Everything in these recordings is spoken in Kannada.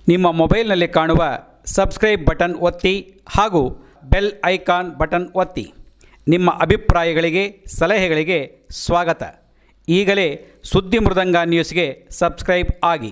ನಿಮ್ಮ ಮೊಬೈಲ್ನಲ್ಲಿ ಕಾಣುವ ಸಬ್ಸ್ಕ್ರೈಬ್ ಬಟನ್ ಒತ್ತಿ ಹಾಗೂ ಬೆಲ್ ಐಕಾನ್ ಬಟನ್ ಒತ್ತಿ ನಿಮ್ಮ ಅಭಿಪ್ರಾಯಗಳಿಗೆ ಸಲಹೆಗಳಿಗೆ ಸ್ವಾಗತ ಈಗಲೇ ಸುದ್ದಿ ಮೃದಂಗ ನ್ಯೂಸ್ಗೆ ಸಬ್ಸ್ಕ್ರೈಬ್ ಆಗಿ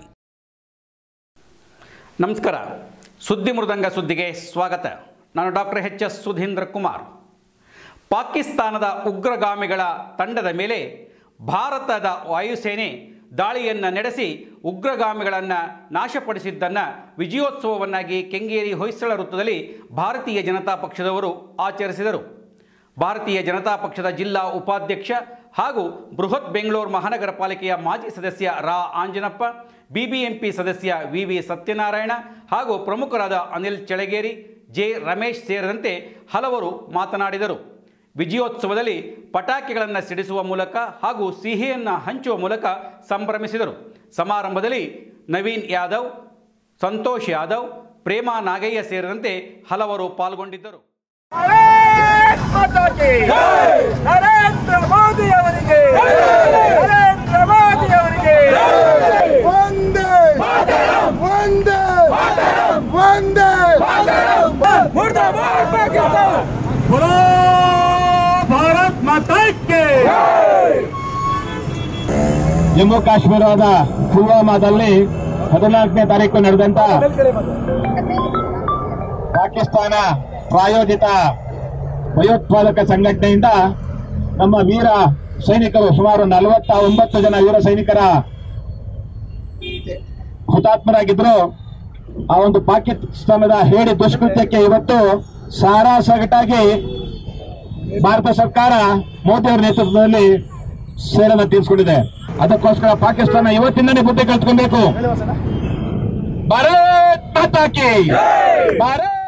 ನಮಸ್ಕಾರ ಸುದ್ದಿ ಮೃದಂಗ ಸುದ್ದಿಗೆ ಸ್ವಾಗತ ನಾನು doctor H S Sudhindra Kumar ಪಾಕಿಸ್ತಾನದ ಉಗ್ರಗಾಮಿಗಳ ತಂಡದ ಮೇಲೆ ಭಾರತದ ವಾಯುಸೇನೆ ದಾಳಿಯನ್ನು ನಡೆಸಿ ಉಗ್ರಗಾಮಿಗಳನ್ನು ನಾಶಪಡಿಸಿದ್ದನ್ನು ವಿಜಯೋತ್ಸವವನ್ನಾಗಿ ಕೆಂಗೇರಿ ಹೊಯ್ಸಳ ವೃತ್ತದಲ್ಲಿ ಭಾರತೀಯ ಜನತಾ ಪಕ್ಷದವರು ಆಚರಿಸಿದರು ಭಾರತೀಯ ಜನತಾ ಪಕ್ಷದ ಜಿಲ್ಲಾ ಉಪಾಧ್ಯಕ್ಷ ಹಾಗೂ ಬೃಹತ್ ಬೆಂಗಳೂರು ಮಹಾನಗರ ಪಾಲಿಕೆಯ ಮಾಜಿ ಸದಸ್ಯ ರಾ ಆಂಜನಪ್ಪ ಬಿಬಿಎಂಪಿ ಸದಸ್ಯ ವಿ ವಿ ಸತ್ಯನಾರಾಯಣ ಹಾಗೂ ಪ್ರಮುಖರಾದ ಅನಿಲ್ ಚಳಗೇರಿ ಜೆ ರಮೇಶ್ ಸೇರಿದಂತೆ ಹಲವರು ಮಾತನಾಡಿದರು ವಿಜಯೋತ್ಸವದಲ್ಲಿ ಪಟಾಕಿಗಳನ್ನು ಸಿಡಿಸುವ ಮೂಲಕ ಹಾಗೂ ಸಿಹಿಯನ್ನು ಹಂಚುವ ಮೂಲಕ ಸಂಭ್ರಮಿಸಿದರು ಸಮಾರಂಭದಲ್ಲಿ ನವೀನ್ ಯಾದವ್ ಸಂತೋಷ್ ಯಾದವ್ ಪ್ರೇಮಾ ನಾಗಯ್ಯ ಸೇರಿದಂತೆ ಹಲವರು ಪಾಲ್ಗೊಂಡಿದ್ದರು ಭಾರತ್ ಮಾತಾ ಕಿ ನರೇಂದ್ರ ಮೋದಿ ಅವರಿಗೆ ನರೇಂದ್ರ ಮೋದಿ ಅವರಿಗೆ ಒಂದೇ ಒಂದೇ ಒಂದೇ ಮುರ್ದಾಬಾದ್ ಪಾಕಿಸ್ತಾನ बोलो भारत माता की ಜಮ್ಮು ಕಾಶ್ಮೀರದ ಪುಲ್ವಾಮಾದಲ್ಲಿ ಹದಿನಾಲ್ಕನೇ ತಾರೀಕು ನಡೆದಂತ ಪಾಕಿಸ್ತಾನ ಪ್ರಾಯೋಜಿತ ಭಯೋತ್ಪಾದಕ ಸಂಘಟನೆಯಿಂದ ನಮ್ಮ ವೀರ ಸೈನಿಕರು ಸುಮಾರು ನಲವತ್ತ ಒಂಬತ್ತು ಜನ ವೀರ ಸೈನಿಕರ ಹುತಾತ್ಮರಾಗಿದ್ರು ಆ ಒಂದು ಪಾಕಿಸ್ತಾನದ ಹೇಳಿ ದುಷ್ಕೃತ್ಯಕ್ಕೆ ಇವತ್ತು ಸಾರಾ ಸಗಟಾಗಿ ಭಾರತ ಸರ್ಕಾರ ಮೋದಿ ಅವರ ನೇತೃತ್ವದಲ್ಲಿ ಸೇಡನ್ನು ತೀರಿಸಿಕೊಂಡಿದೆ ಅದಕ್ಕೋಸ್ಕರ ಪಾಕಿಸ್ತಾನ ಇವತ್ತಿಂದನೇ ಬುದ್ಧಿ ಕಲ್ತ್ಕೊಬೇಕು ಭಾರತ್ ಮಾತಾ ಕಿ ಭಾರತ್